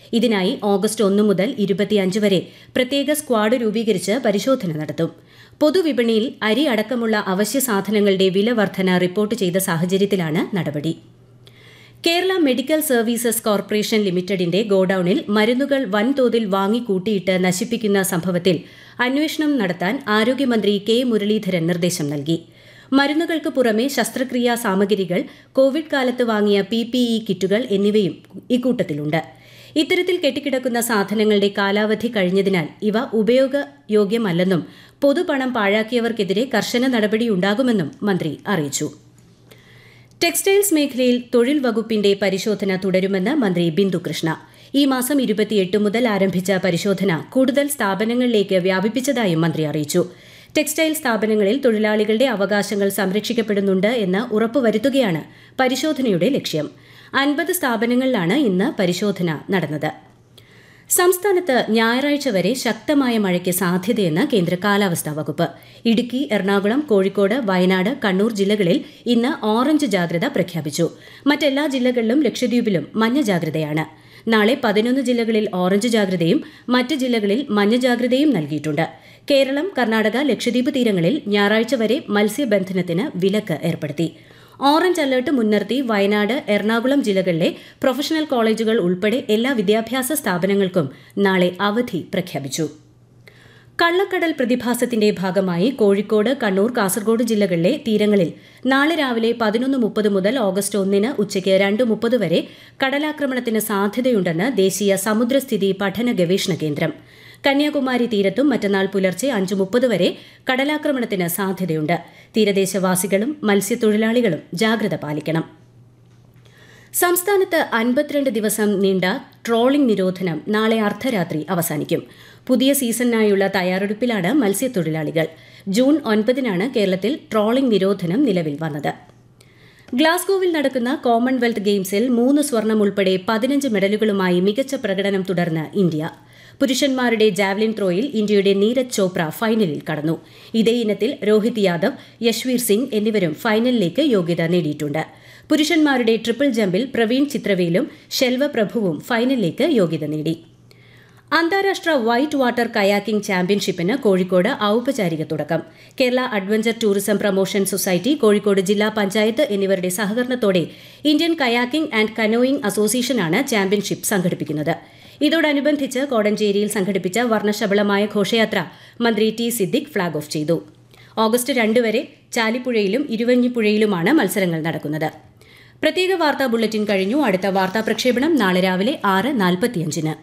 ഇതിനായി ഓഗസ്റ്റ് ഒന്ന് മുതൽ ഇരുപത്തിയഞ്ച് വരെ പ്രത്യേക സ്ക്വാഡ് രൂപീകരിച്ച് പരിശോധന നടത്തും പൊതുവിപണിയിൽ അരി അടക്കമുള്ള അവശ്യ സാധനങ്ങളുടെ വില വർധന റിപ്പോർട്ട് ചെയ്ത സാഹചര്യത്തിലാണ് നടപടി കേരള മെഡിക്കൽ സർവീസസ് കോർപ്പറേഷൻ ലിമിറ്റഡിന്റെ ഗോഡൌണിൽ മരുന്നുകൾ വൻതോതിൽ വാങ്ങിക്കൂട്ടിയിട്ട് നശിപ്പിക്കുന്ന സംഭവത്തിൽ അന്വേഷണം നടത്താൻ ആരോഗ്യമന്ത്രി കെ മുരളീധരൻ നിർദ്ദേശം നൽകി മരുന്നുകൾക്ക് പുറമെ ശസ്ത്രക്രിയാ സാമഗ്രികൾ കോവിഡ് കാലത്ത് വാങ്ങിയ പി പി ഇ കിറ്റുകൾ എന്നിവയും ഇക്കൂട്ടത്തിലുണ്ട് ഇത്തരത്തിൽ കെട്ടിക്കിടക്കുന്ന സാധനങ്ങളുടെ കാലാവധി കഴിഞ്ഞതിനാൽ ഇവ ഉപയോഗയോഗ്യമല്ലെന്നും പൊതുപണം പാഴാക്കിയവർക്കെതിരെ കർശന നടപടിയുണ്ടാകുമെന്നും മന്ത്രി അറിയിച്ചു ടെക്സ്റ്റൈൽസ് മേഖലയിൽ തൊഴിൽ വകുപ്പിന്റെ പരിശോധന തുടരുമെന്ന് മന്ത്രി ബിന്ദു കൃഷ്ണ ഈ മാസം ഇരുപത്തിയെട്ട് മുതൽ ആരംഭിച്ച പരിശോധന കൂടുതൽ സ്ഥാപനങ്ങളിലേക്ക് വ്യാപിപ്പിച്ചതായും മന്ത്രി അറിയിച്ചു ടെക്സ്റ്റൈൽ സ്ഥാപനങ്ങളിൽ തൊഴിലാളികളുടെ അവകാശങ്ങൾ സംരക്ഷിക്കപ്പെടുന്നുണ്ട് എന്ന് ഉറപ്പുവരുത്തുകയാണ് പരിശോധനയുടെ ലക്ഷ്യം അൻപത് സ്ഥാപനങ്ങളിലാണ് ഇന്ന് പരിശോധന നടന്നത് സംസ്ഥാനത്ത് ഞായറാഴ്ച വരെ ശക്തമായ മഴയ്ക്ക് സാധ്യതയെന്ന് കേന്ദ്ര കാലാവസ്ഥാ വകുപ്പ് ഇടുക്കി എറണാകുളം കോഴിക്കോട് വയനാട് കണ്ണൂർ ജില്ലകളിൽ ഇന്ന് ഓറഞ്ച് ജാഗ്രത പ്രഖ്യാപിച്ചു മറ്റെല്ലാ ജില്ലകളിലും ലക്ഷദ്വീപിലും മഞ്ഞ ജാഗ്രതയാണ് നാളെ പതിനൊന്ന് ജില്ലകളിൽ ഓറഞ്ച് ജാഗ്രതയും മറ്റ് ജില്ലകളിൽ മഞ്ഞ ജാഗ്രതയും നൽകിയിട്ടുണ്ട് കേരളം കർണാടക ലക്ഷദ്വീപ് തീരങ്ങളിൽ ഞായറാഴ്ച വരെ മത്സ്യബന്ധനത്തിന് വിലക്ക് ഏർപ്പെടുത്തി ഓറഞ്ച് അലർട്ട് മുൻനിർത്തി വയനാട് എറണാകുളം ജില്ലകളിലെ പ്രൊഫഷണൽ കോളേജുകൾ ഉൾപ്പെടെ എല്ലാ വിദ്യാഭ്യാസ സ്ഥാപനങ്ങൾക്കും നാളെ അവധി പ്രഖ്യാപിച്ചു കള്ളക്കടൽ പ്രതിഭാസത്തിന്റെ ഭാഗമായി കോഴിക്കോട് കണ്ണൂർ കാസർഗോഡ് ജില്ലകളിലെ തീരങ്ങളിൽ നാളെ രാവിലെ പതിനൊന്ന് മുപ്പത് മുതൽ ഓഗസ്റ്റ് ഒന്നിന് ഉച്ചയ്ക്ക് രണ്ട് മുപ്പത് വരെ കടലാക്രമണത്തിന് സാധ്യതയുണ്ടെന്ന് ദേശീയ സമുദ്രസ്ഥിതി പഠന ഗവേഷണ കേന്ദ്രം കന്യാകുമാരി തീരത്തും മറ്റന്നാൾ പുലർച്ചെ അഞ്ച് മുപ്പത് വരെ കടലാക്രമണത്തിന് സാധ്യതയുണ്ട് തീരദേശവാസികളും മത്സ്യത്തൊഴിലാളികളും ജാഗ്രത പാലിക്കണം സംസ്ഥാനത്ത് അൻപത്തിരണ്ട് ദിവസം നീണ്ട ട്രോളിംഗ് നിരോധനം നാളെ അർദ്ധരാത്രി അവസാനിക്കും പുതിയ സീസണിനായുള്ള തയ്യാറെടുപ്പിലാണ് മത്സ്യത്തൊഴിലാളികൾ ജൂൺ ഒൻപതിനാണ് കേരളത്തിൽ ട്രോളിംഗ് നിരോധനം നിലവിൽ വന്നത് ഗ്ലാസ്ഗോവിൽ നടക്കുന്ന കോമൺവെൽത്ത് ഗെയിംസിൽ മൂന്ന് സ്വർണം ഉൾപ്പെടെ പതിനഞ്ച് മെഡലുകളുമായി മികച്ച പ്രകടനം തുടർന്ന് ഇന്ത്യ പുരുഷന്മാരുടെ ജാവലിൻ ത്രോയിൽ ഇന്ത്യയുടെ നീരജ് ചോപ്ര ഫൈനലിൽ കടന്നു ഇതേ ഇനത്തിൽ രോഹിത് യാദവ് യശ്വീർ സിംഗ് എന്നിവരും ഫൈനലിലേക്ക് യോഗ്യത നേടിയിട്ടുണ്ട് പുരുഷന്മാരുടെ ട്രിപ്പിൾ ജമ്പിൽ പ്രവീൺ ചിത്രവേലും ശെൽവ പ്രഭുവും ഫൈനലിലേക്ക് യോഗ്യത നേടി അന്താരാഷ്ട്ര വൈറ്റ് വാട്ടർ കയാക്കിംഗ് ചാമ്പ്യൻഷിപ്പിന് കോഴിക്കോട് ഔപചാരിക തുടക്കം Kerala adventure tourism promotion society Kozhikode ജില്ലാ പഞ്ചായത്ത് എന്നിവരുടെ സഹകരണത്തോടെ ഇന്ത്യൻ കയാക്കിംഗ് ആൻഡ് കനോയിംഗ് അസോസിയേഷനാണ് ചാമ്പ്യൻഷിപ്പ് സംഘടിപ്പിക്കുന്നത് ഇതോടനുബന്ധിച്ച് കോടഞ്ചേരിയിൽ സംഘടിപ്പിച്ച വർണ്ണശബളമായ ഘോഷയാത്ര മന്ത്രി ടി സിദ്ദിഖ് ഫ്ളാഗ് ഓഫ് ചെയ്തു ഓഗസ്റ്റ് രണ്ട് വരെ ചാലിപ്പുഴയിലും ഇരുവഞ്ഞിപ്പുഴയിലുമാണ് മത്സരങ്ങൾ നടക്കുന്നത് പ്രത്യേക വാർത്താ ബുള്ളറ്റിൻ കഴിഞ്ഞു അടുത്ത വാർത്താ പ്രക്ഷേപണം നാളെ രാവിലെ ആറ് നാൽപ്പത്തിയഞ്ചിന്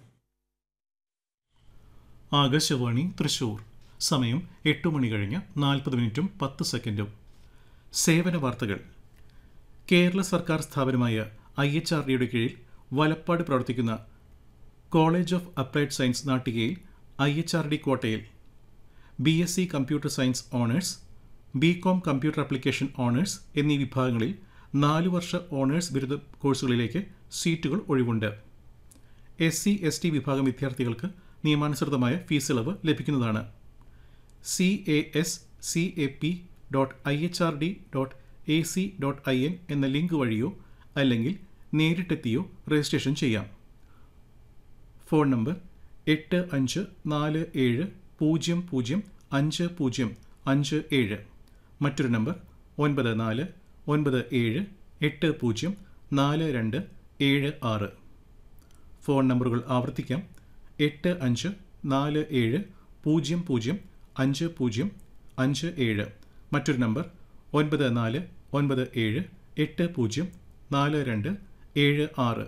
ആകാശവാണി തൃശൂർ സമയം എട്ട് മണി കഴിഞ്ഞ് നാൽപ്പത് മിനിറ്റും പത്ത് സെക്കൻഡും സേവന വാർത്തകൾ കേരള സർക്കാർ സ്ഥാപനമായ ഐ എച്ച് ആർ ഡിയുടെ കീഴിൽ വലപ്പാട് പ്രവർത്തിക്കുന്ന കോളേജ് ഓഫ് അപ്ലൈഡ് സയൻസ് നാട്ടികയിൽ ഐ എച്ച് ആർ ഡി കോട്ടയിൽ B S C computer science honours B com computer application honours എന്നീ വിഭാഗങ്ങളിൽ നാല് വർഷ ഓണേഴ്സ് ബിരുദ കോഴ്സുകളിലേക്ക് സീറ്റുകൾ ഒഴിവുണ്ട് എസ് സി എസ് ടി വിഭാഗം വിദ്യാർത്ഥികൾക്ക് നിയമാനുസൃതമായ ഫീസ് ഇളവ് ലഭിക്കുന്നതാണ് C A S C A P dot I H R D dot A C dot I N എന്ന ലിങ്ക് വഴിയോ അല്ലെങ്കിൽ നേരിട്ടെത്തിയോ രജിസ്ട്രേഷൻ ചെയ്യാം ഫോൺ നമ്പർ എട്ട് അഞ്ച് നാല് ഏഴ് പൂജ്യം പൂജ്യം അഞ്ച് പൂജ്യം അഞ്ച് ഏഴ് മറ്റൊരു നമ്പർ ഒൻപത് നാല് ഒൻപത് ഏഴ് എട്ട് പൂജ്യം നാല് രണ്ട് ഏഴ് ആറ് ഫോൺ നമ്പറുകൾ ആവർത്തിക്കാം എട്ട് അഞ്ച് നാല് ഏഴ് പൂജ്യം പൂജ്യം അഞ്ച് പൂജ്യം അഞ്ച് ഏഴ് മറ്റൊരു നമ്പർ ഒൻപത് നാല് ഒൻപത് ഏഴ് എട്ട് പൂജ്യം നാല് രണ്ട് ഏഴ് ആറ്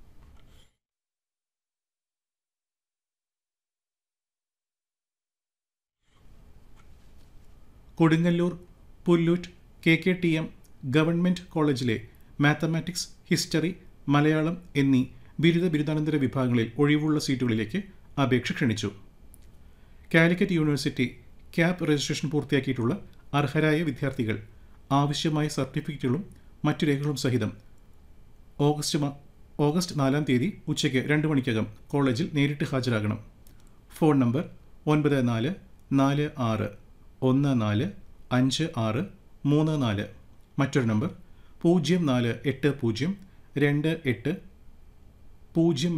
Kodungallur Pullut K K T M government കോളേജിലെ മാത്തമാറ്റിക്സ് ഹിസ്റ്ററി മലയാളം എന്നീ ബിരുദ ബിരുദാനന്തര വിഭാഗങ്ങളിൽ ഒഴിവുള്ള സീറ്റുകളിലേക്ക് അപേക്ഷ ക്ഷണിച്ചു കാലിക്കറ്റ് യൂണിവേഴ്സിറ്റി ക്യാപ് രജിസ്ട്രേഷൻ പൂർത്തിയാക്കിയിട്ടുള്ള അർഹരായ വിദ്യാർത്ഥികൾ ആവശ്യമായ സർട്ടിഫിക്കറ്റുകളും മറ്റു രേഖകളും സഹിതം ഓഗസ്റ്റ് മാ ഓഗസ്റ്റ് നാലാം തീയതി ഉച്ചയ്ക്ക് രണ്ട് മണിക്കകം കോളേജിൽ നേരിട്ട് ഹാജരാകണം ഫോൺ നമ്പർ ഒൻപത് നാല് നാല് ആറ് ഒന്ന് നാല് അഞ്ച് ആറ് മൂന്ന് നാല് മറ്റൊരു നമ്പർ പൂജ്യം നാല് എട്ട് പൂജ്യം രണ്ട് എട്ട് പൂജ്യം